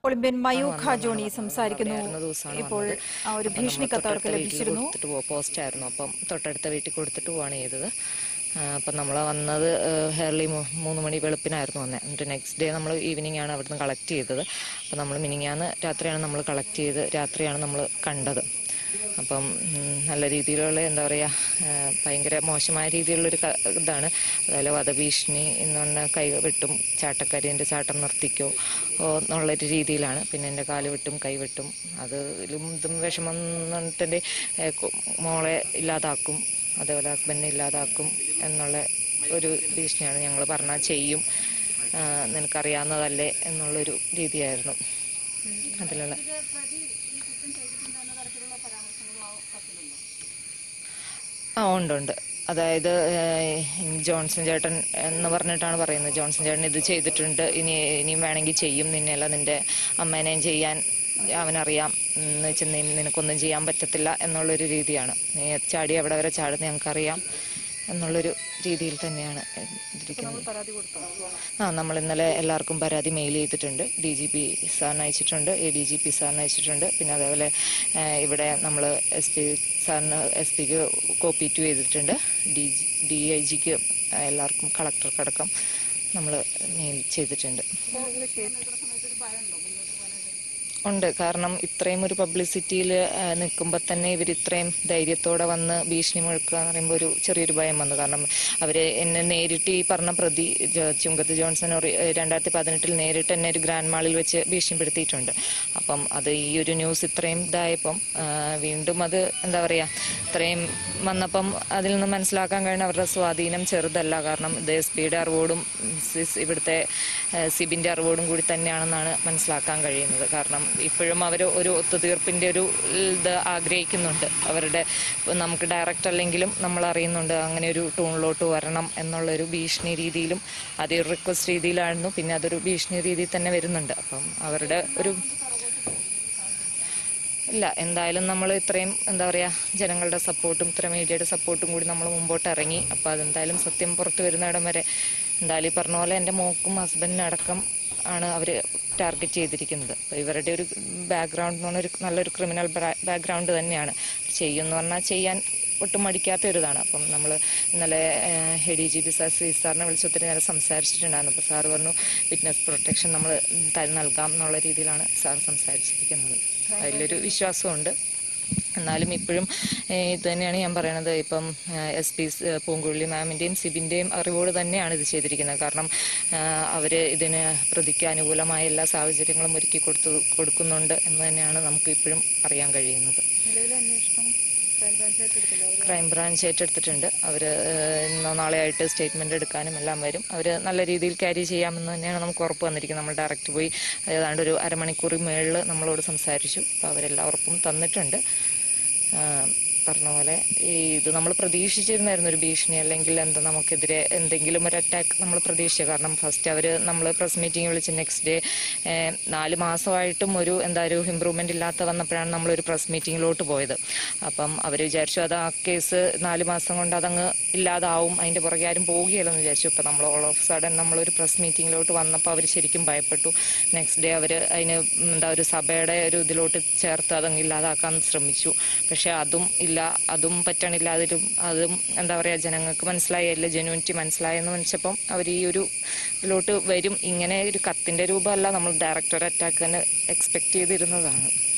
Olympian Mayukha Johnny സംസാരിക്കുന്നു അവിടെയായിരുന്ന ദിവസമാണ് ഇപ്പോൾ വന്നത്. ആ ഒരു അപ്പോൾ ഭീഷണി നമ്മൾ കത്ത് അവർക്ക് തൊട്ടടുത്ത വീട്ടിൽ ലഭിച്ചിരുന്നു കൊടുത്തിട്ട് പോ പോസ്റ്റായിരുന്നു അപ്പം തൊട്ടടുത്ത വീട്ടിൽ കൊടുത്തിട്ട് പോവാണ് ചെയ്തത് ആ, അപ്പം നമ്മൾ വന്നത് ഹെയർലി മൂന്ന് മണി വെളുപ്പിനായിരുന്നു വന്നത് എന്നിട്ട് നെക്സ്റ്റ് ഡേ നമ്മൾ ഈവനിങ് ആണ് അവിടുന്ന് കളക്ട് ചെയ്തത് അപ്പം നമ്മൾ മിനിങ്ങാന്ന് രാത്രിയാണ് നമ്മൾ കളക്ട് ചെയ്ത് രാത്രിയാണ് നമ്മൾ കണ്ടത് അപ്പം ഉം, നല്ല രീതിയിലുള്ള എന്താ പറയുക ഭയങ്കര മോശമായ രീതിയിലുള്ളൊരു ക- ഇതാണ് അതുപോലെ വധഭീഷണി എന്ന് പറഞ്ഞാൽ കൈ വെട്ടും ചാട്ടക്കരിൻ്റെ ചാട്ടം നിർത്തിക്കോ ഓ, എന്നുള്ളൊരു രീതിയിലാണ് പിന്നെ എൻ്റെ കാല് വെട്ടും കൈ വെട്ടും അതിലും ഇതും വിഷമം എന്ന് പറഞ്ഞിട്ട് എൻ്റെ ഏ, കൊ- മോളെ ഇല്ലാതാക്കും അതേപോലെ ഹസ്ബൻഡിനെ ഇല്ലാതാക്കും എന്നുള്ള ഒരു ഭീഷണിയാണ് ഞങ്ങൾ പറഞ്ഞാൽ ചെയ്യും ആ, നിനക്കറിയാവുന്നതല്ലേ എന്നുള്ളൊരു രീതിയായിരുന്നു അതിലുള്ള ആ ഉണ്ട് ഉണ്ട് അതായത് ഏഹ്, ജോൺസൺ ചേട്ടൻ എന്ന് പറഞ്ഞിട്ടാണ് പറയുന്നത് ജോൺസൺ ചേട്ടൻ ഇത് ചെയ്തിട്ടുണ്ട് ഇനി ഇനിയും വേണമെങ്കിൽ ചെയ്യും നിന്നെയല്ല നിന്റെ അമ്മേനെയും ചെയ്യാൻ അവനറിയാം എന്ന് വെച്ചാൽ നിനക്കൊന്നും ചെയ്യാൻ പറ്റത്തില്ല എന്നുള്ളൊരു രീതിയാണ് നീ ചാടി എവിടെ വരെ ചാടുന്ന ഞങ്ങൾക്കറിയാം എന്നുള്ളൊരു രീതിയിൽ തന്നെയാണ് ഇരിക്കുന്നത് ആ നമ്മൾ ഇന്നലെ എല്ലാവർക്കും പരാതി മെയിൽ ചെയ്തിട്ടുണ്ട് ഡി ജി പി സാറിന് അയച്ചിട്ടുണ്ട് എ ഡി ജി പി സാറിന് അയച്ചിട്ടുണ്ട് പിന്നെ അതേപോലെ ആ, ഇവിടെ നമ്മൾ എസ് പി സാറിന് എസ് പിക്ക് കോപ്പി ടു ചെയ്തിട്ടുണ്ട് ഡി ജി ഡി ഐ ജിക്ക് എല്ലാവർക്കും കളക്ടർക്കടക്കം നമ്മൾ മെയിൽ ചെയ്തിട്ടുണ്ട് ഉണ്ട് കാരണം ഇത്രയും ഒരു പബ്ലിസിറ്റിയിൽ നിൽക്കുമ്പോൾ തന്നെ ഇവർ ഇത്രയും ധൈര്യത്തോടെ വന്ന് ഭീഷണി മുഴക്കുക എന്ന് പറയുമ്പോൾ ഒരു ചെറിയൊരു ഭയം വന്നു കാരണം അവർ എന്നെ നേരിട്ട് ഈ പറഞ്ഞ പ്രതി ജോ- ചുങ്കത്ത് ജോൺസൺ ഒരു രണ്ടായിരത്തി പതിനെട്ടിൽ നേരിട്ട് എന്നെ ഒരു ഗ്രാൻഡ് മാളിൽ വെച്ച് ഭീഷണിപ്പെടുത്തിയിട്ടുണ്ട് അപ്പം അത് ഈ ഒരു ന്യൂസ് ഇത്രയും ഇതായപ്പം ആ, വീണ്ടും അത് എന്താ പറയുക ഇത്രയും വന്നപ്പം അതിൽ നിന്ന് മനസ്സിലാക്കാൻ കഴിയുന്ന അവരുടെ സ്വാധീനം ചെറുതല്ല കാരണം ഇത് എസ് പിയുടെ അറിവോടും സിസ് ഇവിടുത്തെ ആ, സിബിന്റെ അറിവോടും കൂടി തന്നെയാണെന്നാണ് മനസ്സിലാക്കാൻ കഴിയുന്നത് കാരണം ഇപ്പോഴും അവർ ഒരു ഒത്തുതീർപ്പിന്റെ ഒരു ഇത് ആഗ്രഹിക്കുന്നുണ്ട് അവരുടെ ഇപ്പം നമുക്ക് ഡയറക്റ്റ് അല്ലെങ്കിലും നമ്മൾ അറിയുന്നുണ്ട് അങ്ങനെ ഒരു ടൂണിലോട്ട് വരണം എന്നുള്ളൊരു ഭീഷണി രീതിയിലും അതൊരു റിക്വസ്റ്റ് രീതിയിലായിരുന്നു പിന്നെ അതൊരു ഭീഷണി രീതിയിൽ തന്നെ വരുന്നുണ്ട് അപ്പം അവരുടെ ഒരു ഇല്ല എന്തായാലും നമ്മൾ ഇത്രയും എന്താ പറയുക ജനങ്ങളുടെ സപ്പോർട്ടും ഇത്ര മീഡിയയുടെ സപ്പോർട്ടും കൂടി നമ്മൾ മുമ്പോട്ട് ഇറങ്ങി അപ്പോൾ അതെന്തായാലും സത്യം പുറത്തു വരുന്നിടം വരെ എന്തായാലും ഈ പറഞ്ഞ പോലെ എൻ്റെ മോക്കും ഹസ്ബൻഡിനടക്കം ആണ് അവർ ടാർഗറ്റ് ചെയ്തിരിക്കുന്നത് അപ്പോൾ ഇവരുടെ ഒരു ബാക്ക്ഗ്രൗണ്ട് എന്ന് പറഞ്ഞാൽ ഒരു നല്ലൊരു ക്രിമിനൽ ബാക്ക്ഗ്രൗണ്ട് തന്നെയാണ് ചെയ്യുമെന്ന് പറഞ്ഞാൽ ചെയ്യാൻ ഒട്ടും മടിക്കാത്ത ഒരു ഇതാണ് അപ്പം നമ്മൾ ഇന്നലെ A D G P sir C സാറിനെ വിളിച്ച് ഒത്തിരി നേരം സംസാരിച്ചിട്ടുണ്ടായിരുന്നു അപ്പോൾ സാർ പറഞ്ഞു വിറ്റ്നസ് പ്രൊട്ടക്ഷൻ നമ്മൾ നൽകാം എന്നുള്ള രീതിയിലാണ് സാർ സംസാരിച്ചിരിക്കുന്നത് അതിലൊരു വിശ്വാസമുണ്ട് എന്നാലും ഇപ്പോഴും ഏഹ്, ഇത് തന്നെയാണ് ഞാൻ പറയണത് ഇപ്പം എസ് പി പൂങ്കുഴലി മാമിൻ്റെയും സിബിൻ്റെയും അറിവോട് തന്നെയാണ് ഇത് ചെയ്തിരിക്കുന്നത് കാരണം അവർ ഇതിന് പ്രതിക്ക് അനുകൂലമായ എല്ലാ സാഹചര്യങ്ങളും ഒരുക്കി കൊടുത്തു കൊടുക്കുന്നുണ്ട് എന്ന് തന്നെയാണ് നമുക്ക് ഇപ്പോഴും അറിയാൻ കഴിയുന്നത് ക്രൈംബ്രാഞ്ച് ഏറ്റെടുത്തിട്ടുണ്ട് അവർ ഇന്നോ നാളെ ആയിട്ട് സ്റ്റേറ്റ്മെന്റ് എടുക്കാനും എല്ലാം വരും അവർ നല്ല രീതിയിൽ ക്യാരി ചെയ്യാമെന്ന് തന്നെയാണ് നമുക്ക് ഉറപ്പ് വന്നിരിക്കുന്നത് നമ്മൾ ഡയറക്റ്റ് പോയി ഏതാണ്ട് ഒരു അരമണിക്കൂർ മേളിൽ നമ്മളോട് സംസാരിച്ചു അപ്പോൾ അവരെല്ലാം ഉറപ്പും തന്നിട്ടുണ്ട് ആ, പറഞ്ഞ പോലെ ഈ ഇത് നമ്മൾ പ്രതീക്ഷിച്ചിരുന്നായിരുന്നു ഒരു ഭീഷണി അല്ലെങ്കിൽ എന്താ നമുക്കെതിരെ എന്തെങ്കിലും ഒരു അറ്റാക്ക് നമ്മൾ പ്രതീക്ഷിച്ചു കാരണം ഫസ്റ്റ് അവർ നമ്മൾ പ്രസ് മീറ്റിംഗ് വിളിച്ച് നെക്സ്റ്റ് ഡേ നാല് മാസമായിട്ടും ഒരു എന്താ ഒരു ഇമ്പ്രൂവ്മെന്റ് ഇല്ലാത്ത വന്നപ്പോഴാണ് നമ്മളൊരു പ്രസ് മീറ്റിങ്ങിലോട്ട് പോയത് അപ്പം അവർ വിചാരിച്ചു അത് ആ കേസ് നാല് മാസം കൊണ്ട് അതങ്ങ് ഇല്ലാതാവും അതിന്റെ പുറകെ ആരും പോവുകയില്ലെന്ന് വിചാരിച്ചു അപ്പം നമ്മൾ ഓൾ ഓഫ് സഡൻ നമ്മളൊരു പ്രസ് മീറ്റിങ്ങിലോട്ട് വന്നപ്പോൾ അവർ ശരിക്കും ഭയപ്പെട്ടു നെക്സ്റ്റ് ഡേ അവർ അതിന് എന്താ ഒരു സഭയുടെ ഒരു ഇതിലോട്ട് ചേർത്ത് അതങ്ങ് ഇല്ലാതാക്കാൻ ശ്രമിച്ചു പക്ഷെ അതും ഇല്ല അതും പറ്റണില്ല അതിലും അതും എന്താ പറയുക ജനങ്ങൾക്ക് മനസ്സിലായില്ല ജെന്യൂനിറ്റി മനസ്സിലായെന്ന് മനസ്സിച്ചപ്പം അവർ ഈ ഒരു ഇതിലോട്ട് വരും ഇങ്ങനെ ഒരു കത്തിന്റെ രൂപമല്ല നമ്മൾ ഡയറക്റ്റ് ഒരു അറ്റാക്ക് തന്നെ എക്സ്പെക്ട് ചെയ്തിരുന്നതാണ്